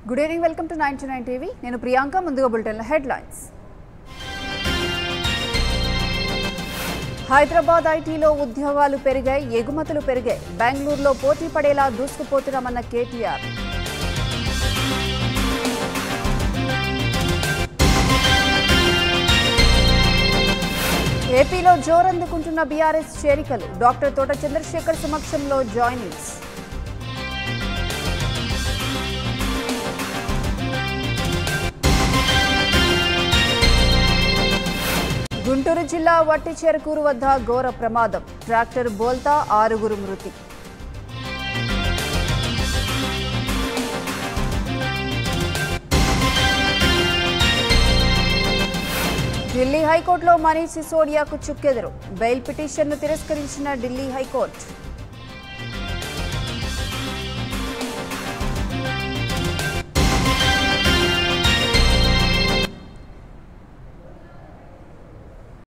good evening welcome to ninety nine TV నేను ప్రియాంక ముందుగా బులెటిన్ల headlines Hyderabad ఐటీలో ఉద్యోగాలు పెరిగాయి ఎగుమతులు పెరిగాయి బెంగళూరులో పోటీ పడేలా దూసుకుపోతున్నామన్న కేటీఆర్ ఏపీలో జోరందుకుంటున్న బీఆర్ఎస్ చేరికలు డాక్టర్ తోట చంద్రశేఖర్ సమక్షంలో జాయినింగ్స్ గుంటూరు జిల్లా వట్టి చెరుకూరు వద్ద ఘోర ప్రమాదం ట్రాక్టర్ బోల్తా ఆరుగురు మృతి ఢిల్లీ హైకోర్టులో మనీష్ సిసోడియాకు చుక్కెదురు బెయిల్ పిటిషన్ను తిరస్కరించిన ఢిల్లీ హైకోర్టు